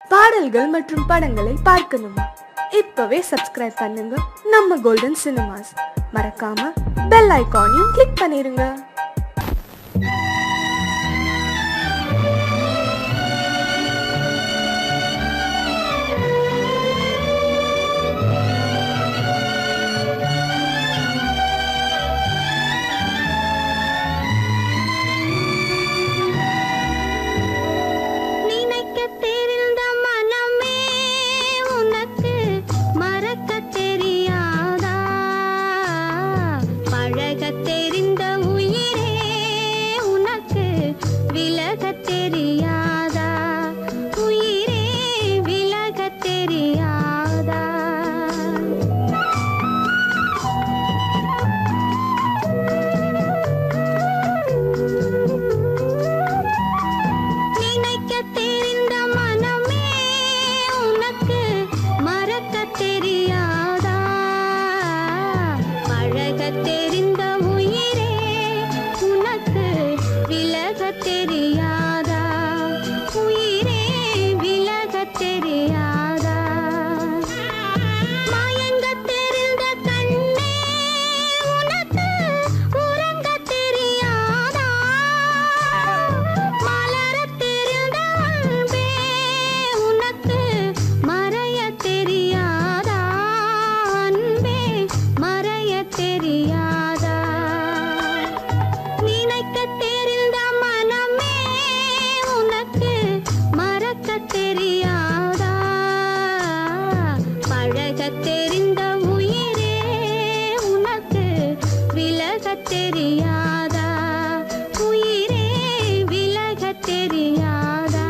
பாடல்கள் மற்றும் படங்களை பார்க்கணுமா இப்பவே சப்ஸ்கிரைப் பண்ணுங்க நம்ம கோல்டன் சினிமாஸ் மறக்காம பெல் ஐகானையும் கிளிக் பண்ணிருங்க நினைக்க தெரிந்த மனமே உனக்கு மறக்க தெரியாதா பழக தெரிந்த உயிரே உனக்கு விலக தெரியாதா உயிரே விலக தெரியாதா நினைக்க தெரிந்த மனமே உனக்கு மறக்க தெரியாதா பழக தெரிந்த உயிரே உனக்கு விலக தெரியாதா உயிரே விலக தெரியாதா மயங்க தெரிந்த கண்ணே உனக்கு உறங்க தெரியாதா மலர தெரிந்த அன்பே உனக்கு மறைய தெரியாதா அன்பே மறைய தெரியாதா நினைக்க தெரிந்த மனமே உனக்கு மறக்க தெரியாதா பழக தெரிந்த உயிரே உனக்கு விலக தெரியாதா உயிரே விலக தெரியாதா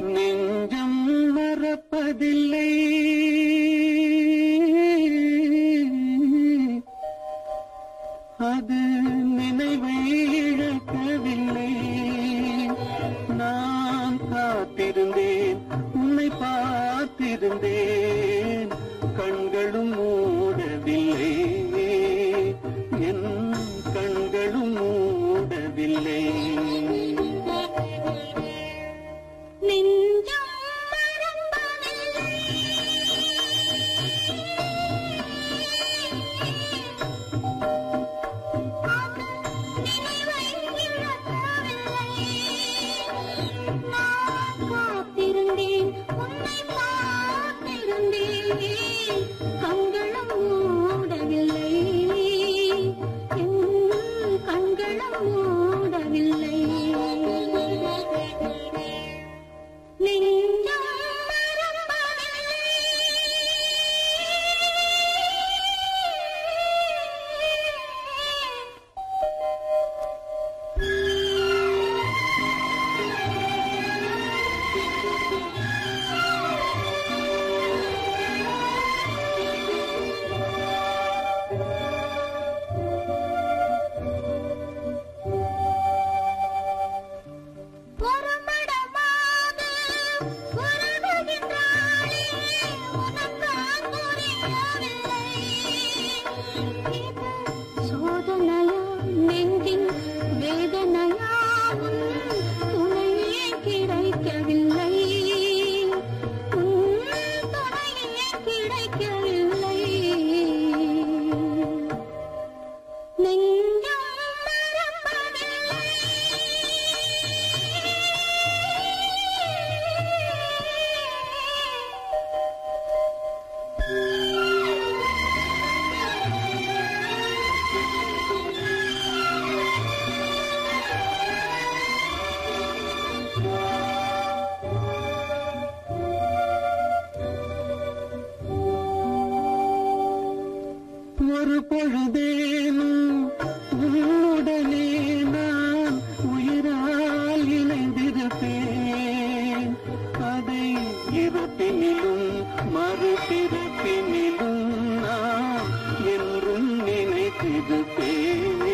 நெஞ்சம் மறப்பதில்லை அது நினைவை இழக்கவில்லை நான் காத்திருந்தேன் உன்னை பார்த்திருந்தேன் கண்களும் மூடவில்லை என் கண்களும் மூடவில்லை நெஞ்சம் மறப்பதில்லை அது நினைவை இழக்கவில்லை நான் காத்திருந்தேன் உன்னை பார்த்திருந்தேன் கண்களும் மூடவில்லை என் கண்களும் மூடவில்லை நெஞ்சம் மறப்பதில்லை புறப்படமாக உறவுகின்றாளே உனக்கு புரியவில்லை இது சோதனையா நெஞ்சின் வேதனையா உன் துணையே கிடைக்கவில்லை உன் துணையே கிடைக்கவில்லை நெஞ்சம் மறப்பதில்லை ஒரு பொழுதேனும் உன்னுடனே நான் உயிரால் இணைந்திருப்பேன் அதை இருப்பினிலும் மறுபிறப்பினிலும் நான் என்றும் நினைத்திருப்பேன்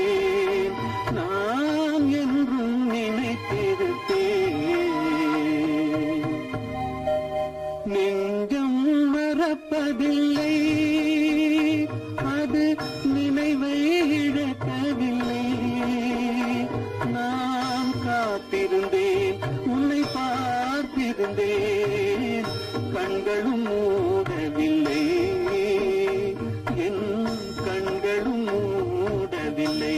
நான் என்றும் நினைத்திருப்பேன் நெஞ்சம் மறப்பதில்லை அது நினைவை இழக்கவில்லை நான் காத்திருந்தேன் உன்னை பார்த்திருந்தேன் கண்களும் மூடவில்லை என் கண்களும் மூடவில்லை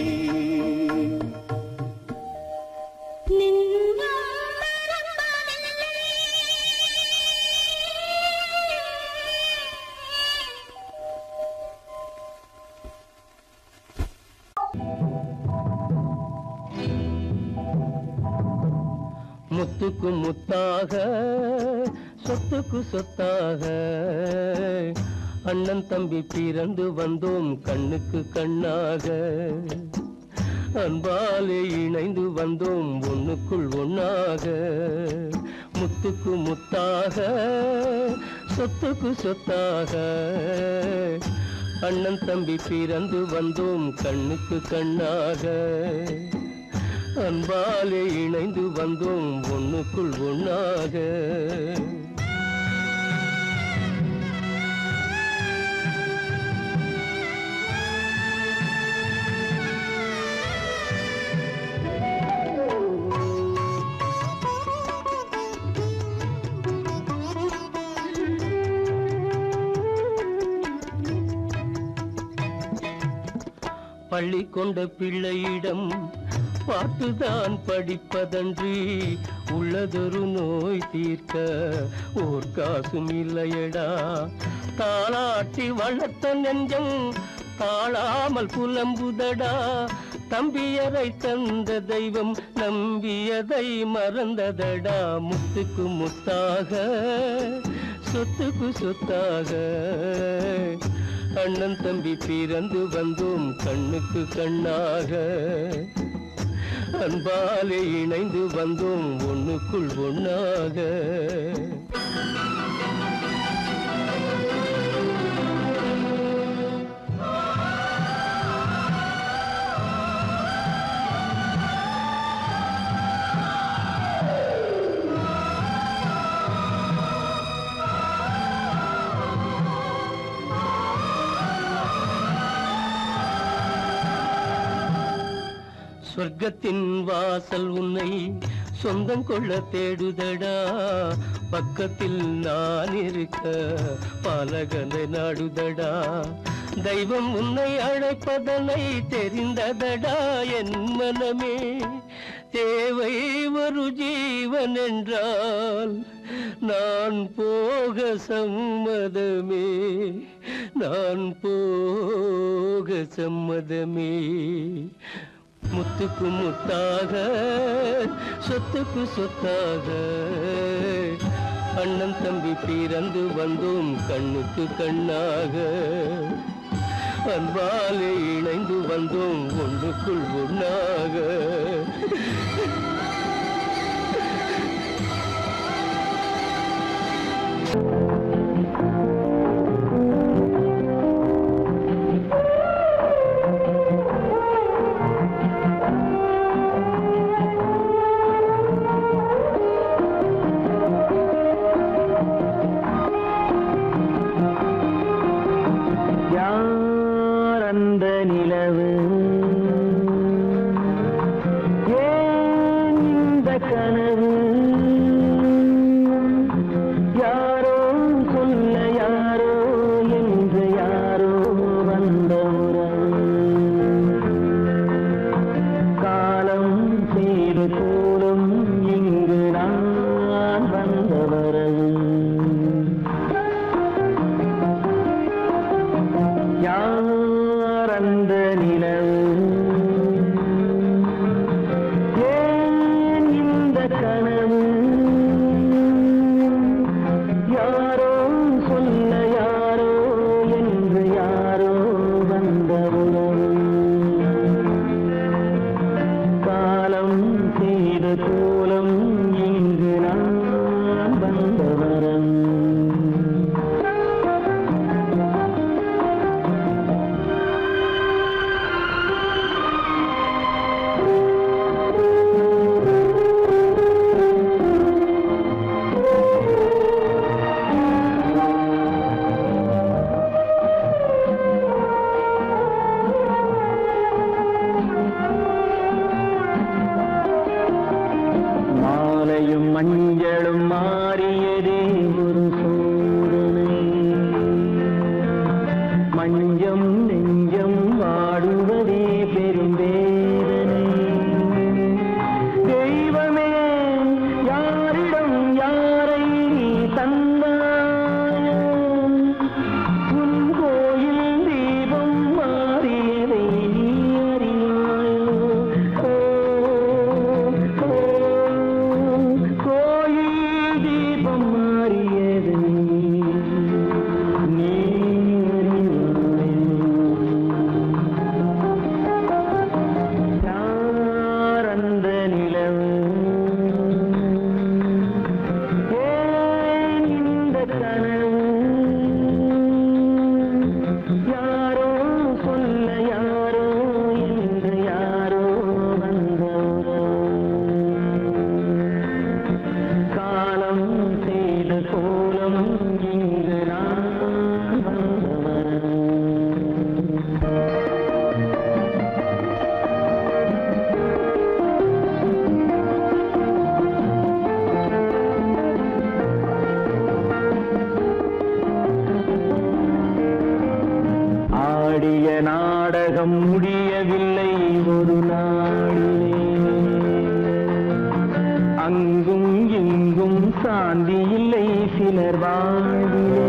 நெஞ்சம் மறப்பதில்லை முத்துக்கு முத்தாக சொத்துக்கு சொத்தாக அண்ணன் தம்பி பிறந்து வந்தோம் கண்ணுக்கு கண்ணாக அன்பாலே இணைந்து வந்தோம் ஒண்ணுக்குள் ஒண்ணாக முத்துக்கு முத்தாக சொத்துக்கு சொத்தாக அண்ணன் தம்பி பிறந்து வந்தோம் கண்ணுக்கு கண்ணாக அன்பாலே இணைந்து வந்தோம் ஒண்ணுக்குள் ஒண்ணாக பள்ளி கொண்ட பிள்ளையிடம் பாட்டுதான் படிப்பதன்றி உள்ளதொரு நோய் தீர்க்க ஓர் காசும் இல்லையடா தாளாட்டி வளர்த்த நெஞ்சம் தாழாமல் புலம்புதடா தம்பியரை தந்த தெய்வம் நம்பியதை மறந்ததடா முத்துக்கு முத்தாக சொத்துக்கு சொத்தாக அண்ணன் தம்பி பிறந்து வந்தோம் கண்ணுக்கு கண்ணாக அன்பாலே இணைந்து வந்தோம் ஒண்ணுக்குள் ஒண்ணாக சொர்க்கத்தின் வாசல் உன்னை சொந்தம் கொள்ள தேடுதடா பக்கத்தில் நான் இருக்க பாலகனை நாடுதடா தெய்வம் உன்னை அழைப்பதனை தெரிந்ததடா என் மனமே தேவை ஒரு ஜீவன் என்றால் நான் போக சம்மதமே நான் போக சம்மதமே முத்துக்கு முத்தாக சொத்துக்கு சொத்தாக அண்ணன் தம்பி பிறந்து வந்தோம் கண்ணுக்கு கண்ணாக அன்பாலே இணைந்து வந்தோம் ஒன்றுக்குள் ஒண்ணாக யார் அந்த நிலவு ஏன் இந்த கனவு யாரோ சொல்ல யாரோ என்று யாரோ வந்த உறவு காலம் செய்து கூடும் இங்கு நான் வந்த வரவு யார் அந்த நிலவு ஏன் இந்த கனவு யாரோ சொல்ல யாரோ என்று யாரோ வந்த உறவு காலம் செய்த கோலம் இங்கு நான் வந்த வரம் மாலையும் மஞ்சளும் மாறியதே ஒரு சோதனை மஞ்சம் நெஞ்சம் வாடுவதே பெரும் வேதனை தெய்வமே யாரிடம் யாரை நீ தந்தாயோ உன் கோயில் தீபம் மாறியதை நீ அறியாயோ ஓ, ஓ, கோயில் தீபம் மாறியதை நீ அறியாயோ யார் அந்த நிலவு ஏன் இந்த கனவு யாரோ சொல்ல யாரோ என்று யாரோ வந்த உறவு. காலம் செய்த கோலம் இங்கு நான் வந்தவன் ஆடிய நாடகம் முடியவில்லை ஒரு நாளிலே அங்கும் இங்கும் சாந்தி இல்லை சிலர் வாழ்விலே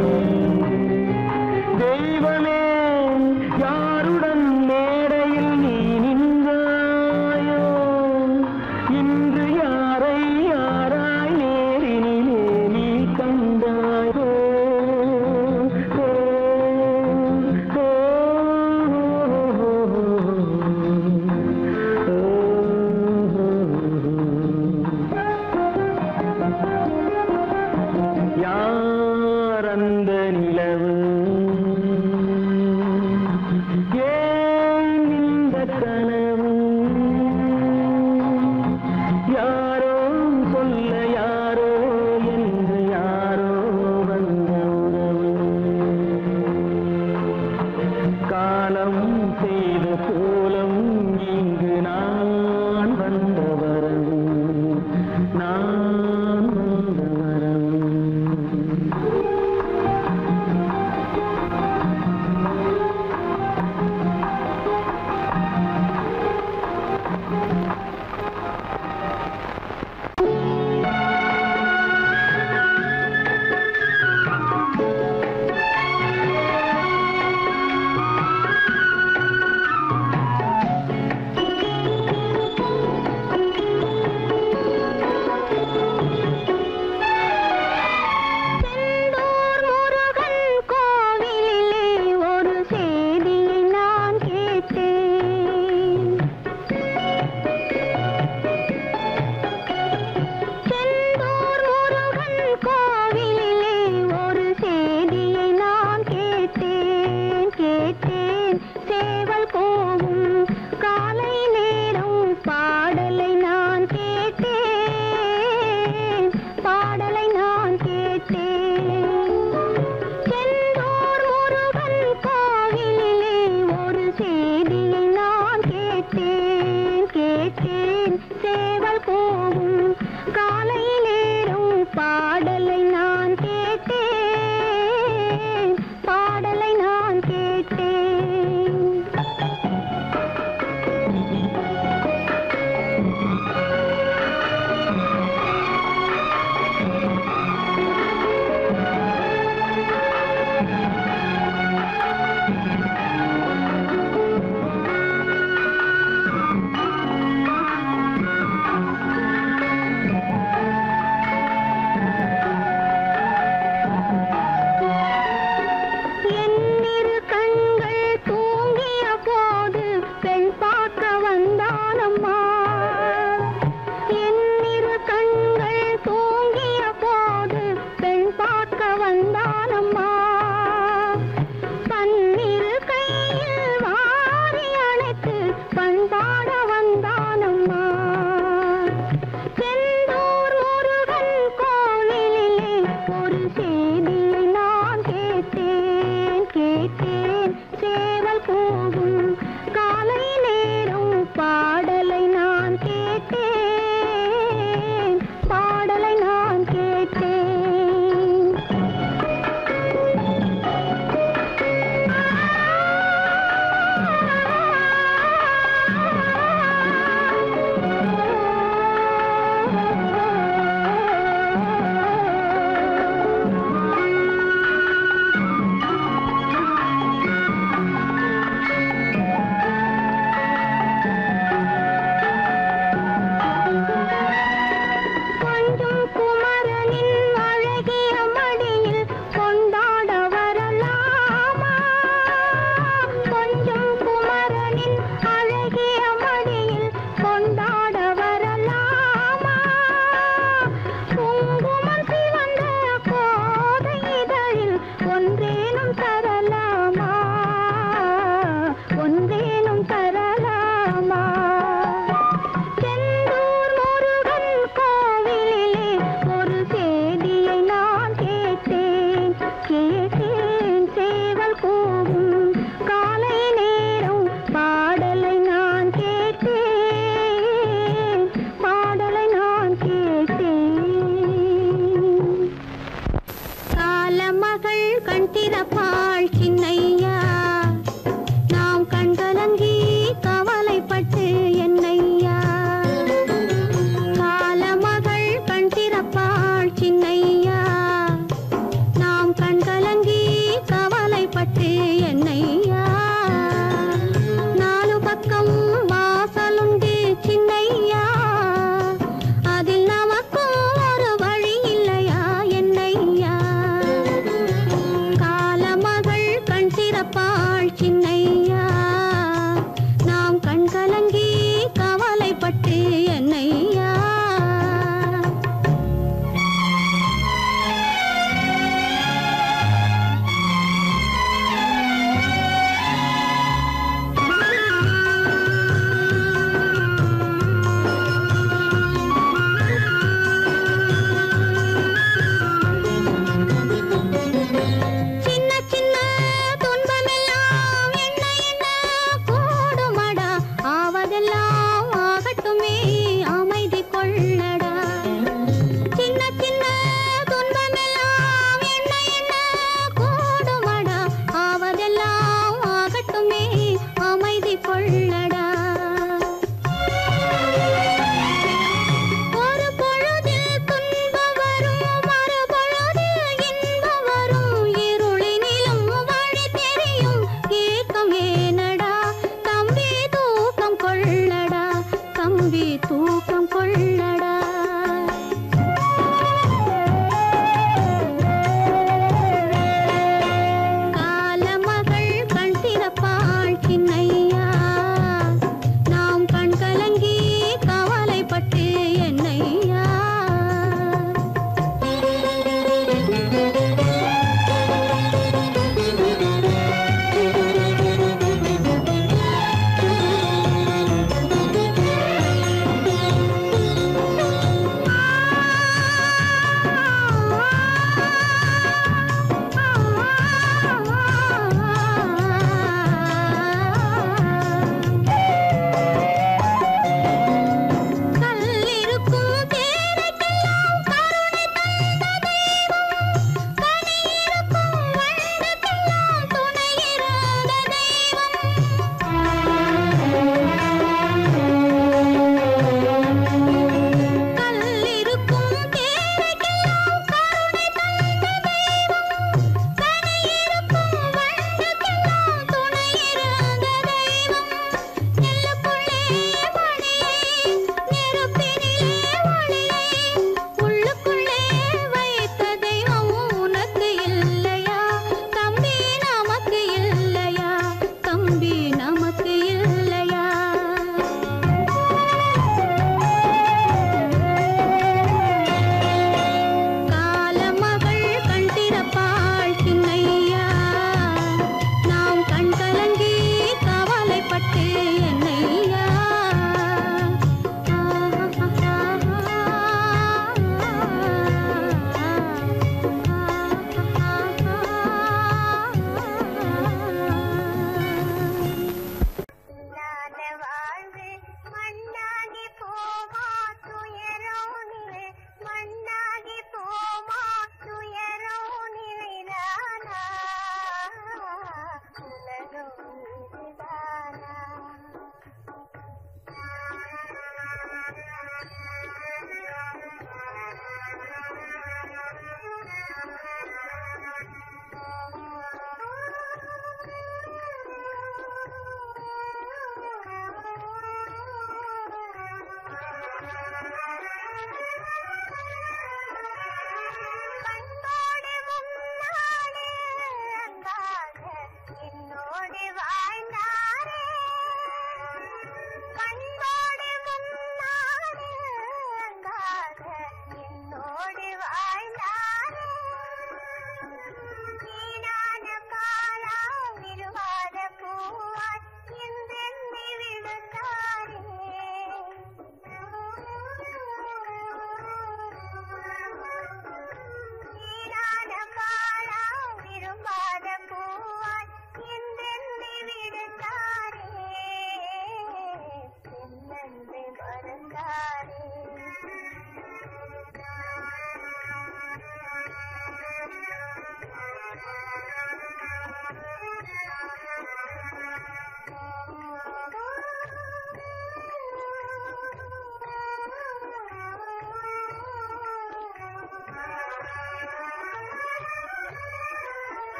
தெய்வமே யாருடன் மேடையில் நீ நின்றாயோ இன்று யாரை யாராய் நேரினிலே நீ கண்டாயோ ஓ, ஓ, ஓ, ஓ, ஓ. வந்த நிலவு ஏன் இந்த கனவு யாரோ சொல்ல யாரோ என்று யாரோ வந்த உறவு காலம் செய்த கோலம் இங்கு நான் வந்த வரவு நான் வந்த வரவு செந்தூர் முருகன் கோவிலிலே ஒரு செய்தியை நான் கேட்டேன் செந்தூர் முருகன் கோவிலிலே ஒரு செய்தியை நான் கேட்டேன் கேட்டேன் சேவல் போகும் காலை நேரம் பாடலை நான் கேட்டேன் பாடலை நான் கேட்டேன் செந்தூர் முருகன் கோவிலிலே ஒரு செய்தியை நான் கேட்டேன் கேட்டேன் சேவல் போகும் காலை நேரம் பாடலை நான் கேட்டேன் பாடலை நான் கேட்டேன் என்னிரு கண்கள் தூங்கிய போது பெண் பார்க்க வந்தானம்மா என்னிரு கண்கள் தூங்கிய போது பெண் பார்க்க வந்தானம்மா பன்னிரு கையில் வாரி அணைத்து பண்பாட வந்தானம்மா செந்தூர் முருகன் கோவிலிலே ஒரு செய்தியை நான் கேட்டேன் கேட்டேன் சேவல் போகும் காலை நேரம் பாடலை நான் கேட்டேன் பாடலை நான் கேட்டேன்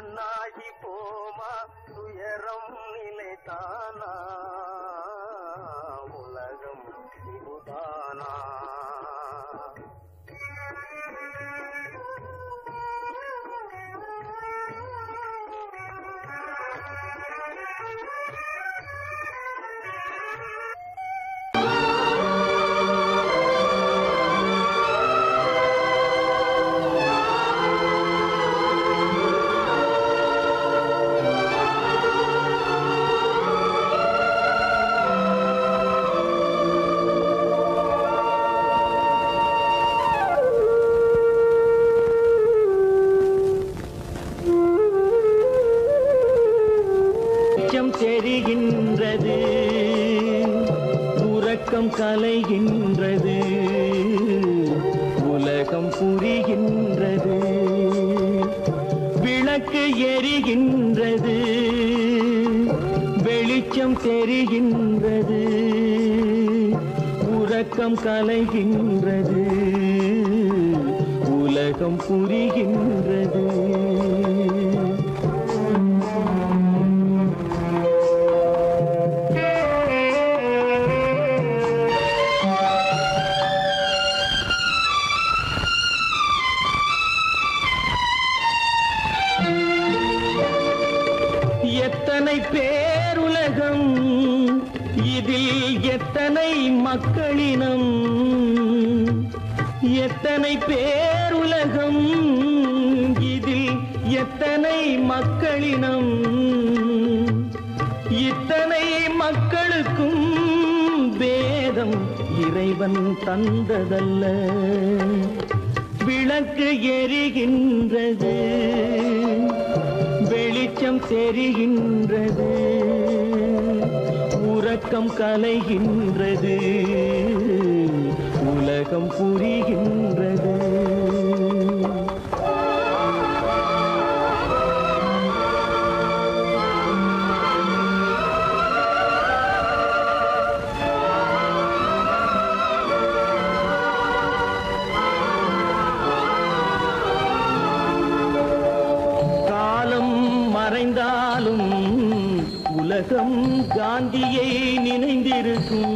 மண்ணாகி போமா துயரம் நிலைத்தானா உலகம் இதுதானா வெளிச்சம் தெரிகின்றது உறக்கம் கலைகின்றது உலகம் புரிகின்றது விளக்கு எரிகின்றது வெளிச்சம் தெரிகின்றது உறக்கம் கலைகின்றது உலகம் புரிகின்றது எத்தனை பேருலகம் இதில் எத்தனை மக்களினம் எத்தனை பேருலகம் இதில் எத்தனை மக்களினம் இத்தனை மக்களுக்கும் வேதம் இறைவன் தந்ததல்ல விளக்கு எரிகின்றது வெளிச்சம் தெரிகின்றது உறக்கம் கலைகின்றது உலகம் புரிகின்றது காலம் மறைந்தாலும் உலகம் காந்தியை நினைந்திருக்கும்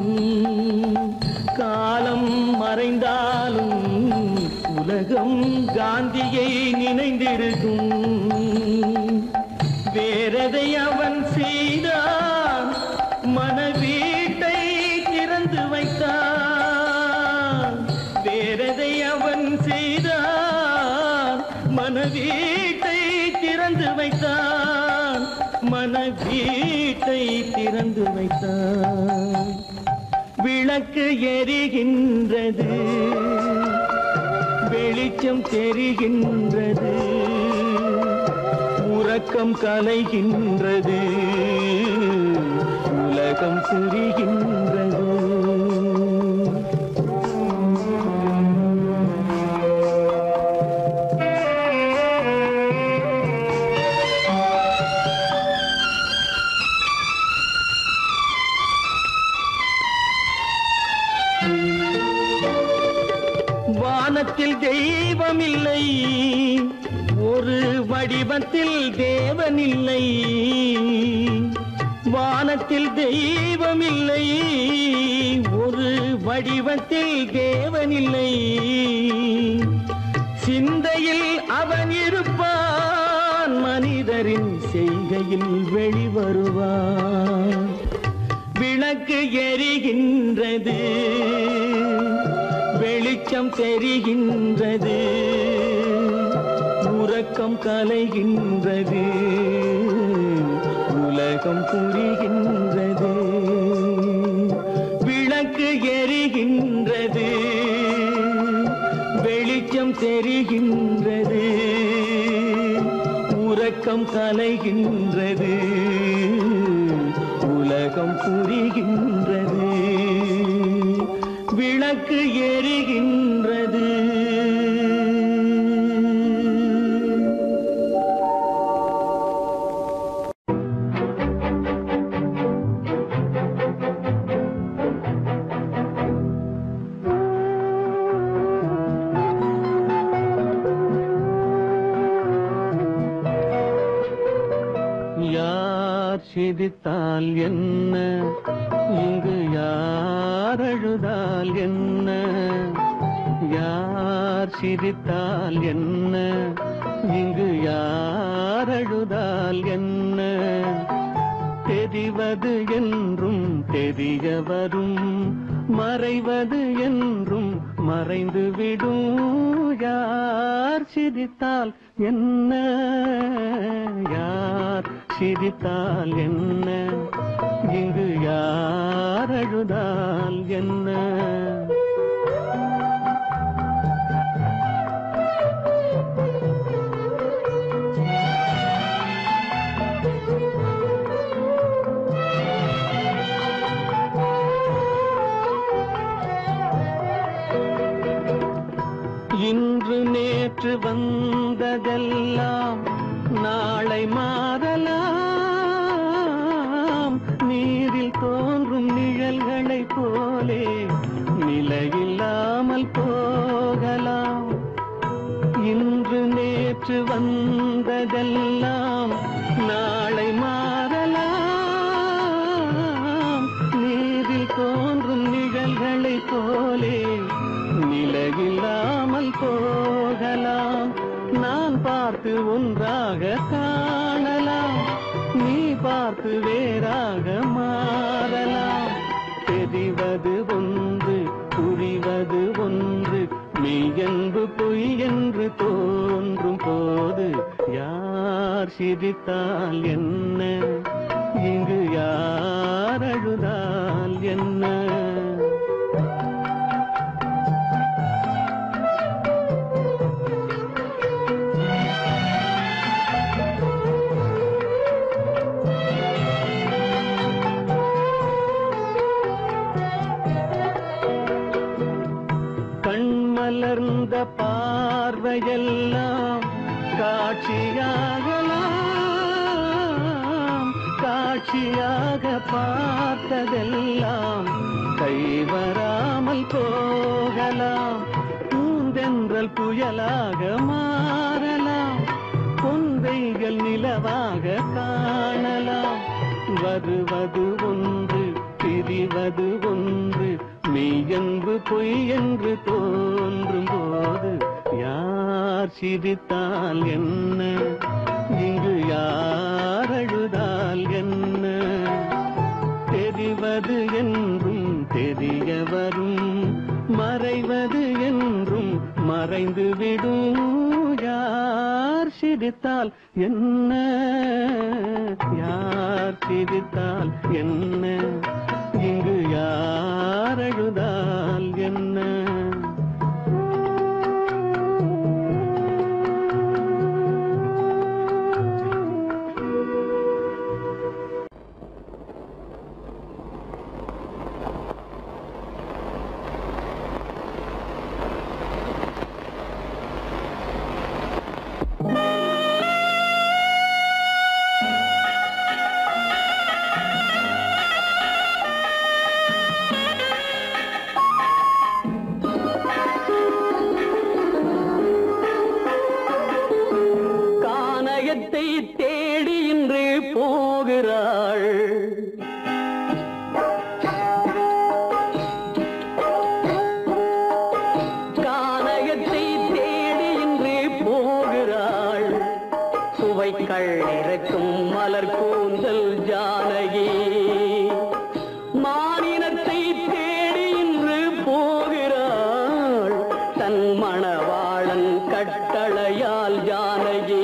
காலம் மறைந்தாலும் உலகம் காந்தியை நினைந்திருக்கும் வேறதை அவன் செய்தான் மனவீட்டை திறந்து வைத்தான் வேறதை அவன் செய்தான் மனவீட்டை திறந்து வைத்தான் மனவீட்டை திறந்து வைத்தான் விளக்கு எரிகின்றது வெளிச்சம் தெரிகின்றது உறக்கம் கலைகின்றது உலகம் புரிகின்றது வானத்தில் தெய்வமில்லை ஒரு வடிவத்தில் தேவனில்லை வானத்தில் தெய்வமில்லை ஒரு வடிவத்தில் தேவனில்லை சிந்தையில் அவன் இருப்பான் மனிதரின் செய்கையில் வெளிவருவான் விளக்கு எரிகின்றது வெளிச்சம் தெரிகின்றது உறக்கம் கலைகின்றது உலகம் புரிகின்றது விளக்கு எரிகின்றது வெளிச்சம் தெரிகின்றது உறக்கம் கலைகின்றது உலகம் புரிகின்றது விளக்கு எரிகின்றது ஆ சிரித்தால் என்ன இங்கு யார் அழுதால் என்ன யார் சிரித்தால் என்ன இங்கு யார் அழுதால் என்ன தெரிவது என்றும் தெரிய வரும் மறைவது என்றும் மறைந்து விடும் யார் சிரித்தால் என்ன யார் சிரித்தால் என்ன இங்கு யார் அழுதால் என்ன இன்று நேற்று வந்ததெல்லாம் நாளை மாறலாம் நீரில் தோன்றும் நிழல்களைப் போலே நிலையில்லாமல் போகலாம் இன்று நேற்று வந்ததெல்லாம் நாளை மாறலாம் நீரில் தோன்றும் நிழல்களைப் போலே நிலையில்லாமல் போகலாம் நான் பார்த்து ஒன்றாக காணலாம் நீ பார்த்து வேறாக மாறலாம் தெரிவது ஒன்று புரிவது ஒன்று மெய்யன்பு பொய் என்று தோன்றும் போது யார் சிரித்தால் என்ன இங்கு யார் அழுதால் என்ன கண்மலர்ந்த பார்வையெல்லாம் காட்சியாகலாம் காட்சியாக பார்த்ததெல்லாம் கைவராமல் போகலாம் பூந்தென்றல் புயலாக மாறலாம் கொந்தைகள் நிலவாக காணலாம் வருவது ஒன்று பிரிவது ஒன்று மெய்யென்று பொய் என்று தோன்றும் போது யார் சிரித்தால் என்ன இங்கு யார் அழுதால் என்ன தெரிவது என்றும் தெரிய வரும் மறைவது என்றும் மறைந்து விடும் யார் சிரித்தால் என்ன யார் சிரித்தால் என்ன இங்கு யார் அழுதால் என்ன கானகத்தை தேடி இன்று போகிறாள் கானகத்தை தேடி இன்று போகிறாள் சுவைக்கள் இறக்கும் மலர் கூந்தல் ஜானகி மானினத்தை தேடி இன்று போகிறாள் தன் மணவாளன் கட்டளையால் ஜானகி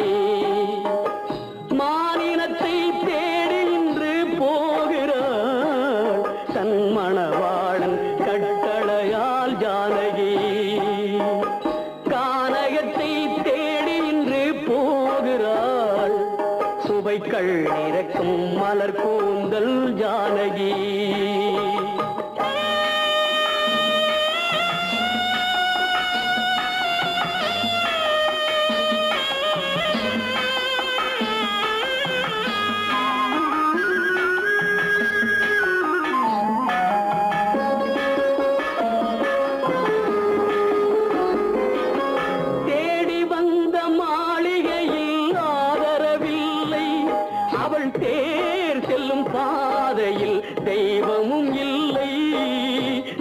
மானினத்தை தேடி இன்று போகிறாள் தன் மணவாளன் கட்டளையால் ஜானகி கானகத்தை தேடி இன்று போகிறாள் சுவைக்கள் இறக்கும் மலர் கூந்தல் ஜானகி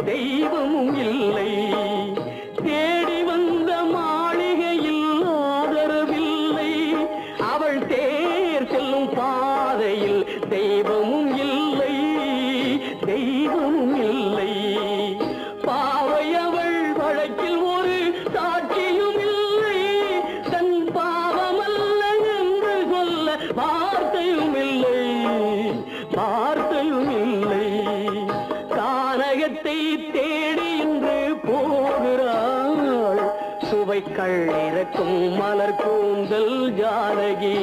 தெய்வமும் இல்லை தேடி வந்த மாளிகையில் ஆதரவில்லை அவள் தேர் செல்லும் பாதையில் தெய்வமும் இல்லை தெய்வமும் இல்லை பாவை அவள் வழக்கில் ஒரு சாட்சியும் இல்லை தன் பாவமல்ல என்று சொல்ல வார்த்தையும் இல்லை வார்த்தையும் இல்லை கானகத்தை தேடி இன்று போகிறாள் சுவைக்கள் இறக்கும் மலர் கூந்தல் ஜானகி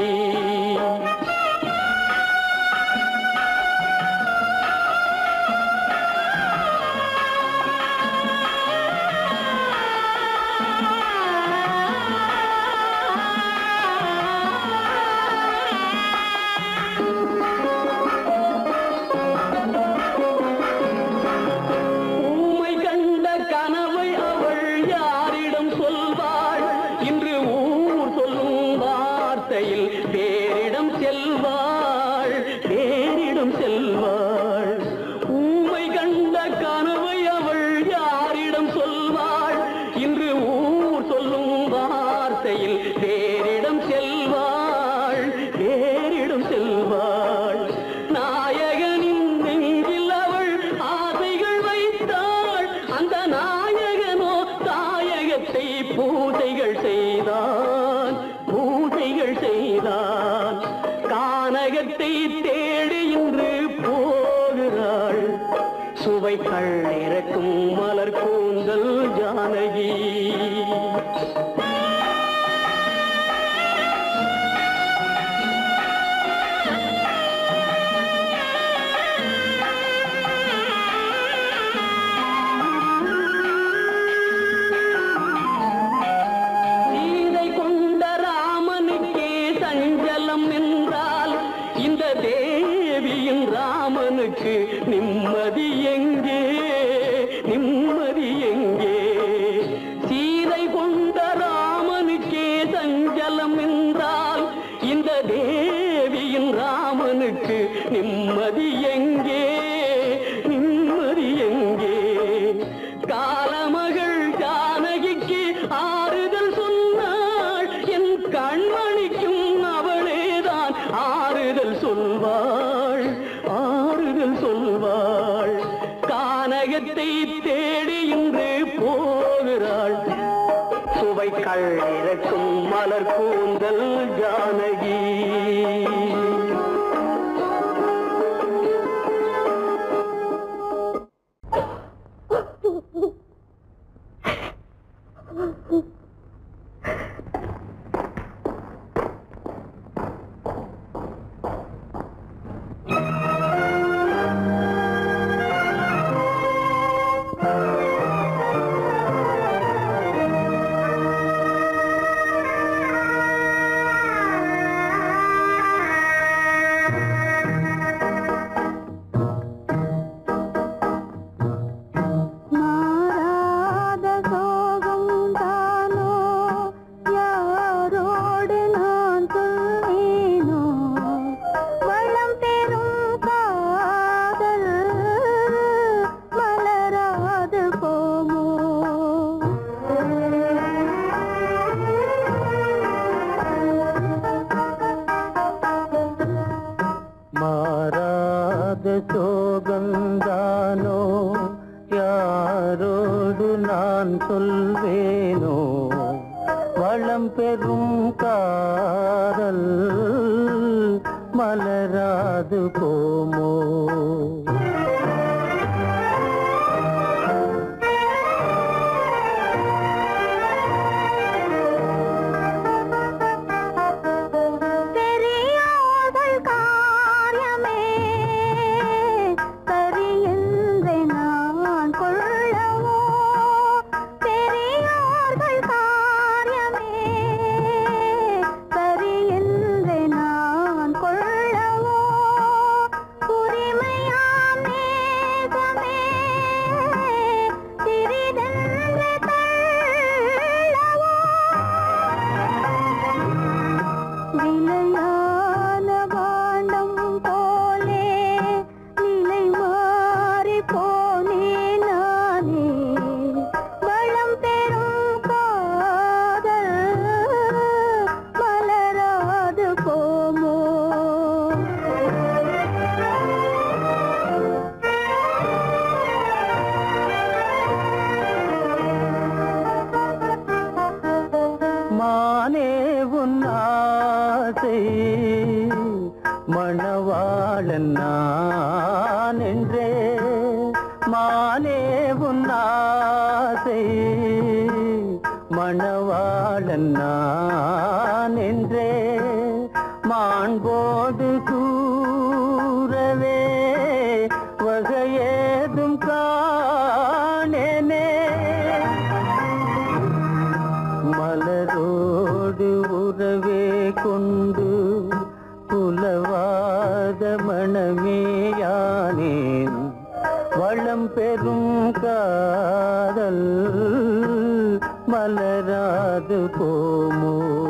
ஊமை கண்ட கனவை அவள் யாரிடம் சொல்வாள் இன்று ஊர் சொல்லும் வார்த்தையில் பேரிடம் செல்வாள் பேரிடம் செல்வாள் ஊமை கண்ட கனவை அவள் யாரிடம் சொல்வாள் இன்று ஊர் சொல்லும் வார்த்தையில் பேரிடம் செல்வாள் பேரிடம் செல்வாள் நாயகனின் நெஞ்சில் அவள் ஆசைகள் வைத்தாள் அந்த நாயகனோ தாயகத்தை பூஜைகள் செய்தான் பூஜைகள் செய்தான் கானகத்தை தேடி இன்று போகிறாள் சுவைகள் இறக்கும் மலர் கூந்தல் ஜானகி சீதை கொண்ட ராமனுக்கே சஞ்சலம் என்றால் இந்த தேவியின் ராமனுக்கு நிம்மதி எங்கே நிம்மதி எங்கே சீதை கொண்ட ராமனுக்கே சஞ்சலம் என்றால் இந்த தேவியின் ராமனுக்கு நிம்மதி எங்கே நிம்மதி எங்கே காலமகள் ஜானகிக்கு ஆறுதல் சொன்னாள் என் கண்மணிக்கும் அவளேதான் ஆறுதல் சொல்வாள் ஆறுதல் சொல்வாள் கானகத்தை தேடி இன்று போகிறாள் சுவைக்கள் இறக்கும் மலர் கூந்தல் ஜானகி மாறாத சோகம் தானோ யாரோடு நான் சொல்வேனோ வளம் பெறும் காதல் மலராது போமோ மாறாத சோகந்தானோ யாரோடு நான் சொல்வேனோ வளம் பெறும் காதல் மலராது போமோ பெரியோர்கள் காரியமே சரியென்று நான் கொள்ளவோ பெரியோர்கள் காரியமே சரியென்று நான் கொள்ளவோ உரிமையா உன்னாசை மணவாளன் நான் என்றே மாண்போடு கூறவே வகையேதும் காணேனே மலரோடு உறவே கொண்டு புலவாத மணமேயானேன் வளம் பெறும் காதல் மலராது போமோ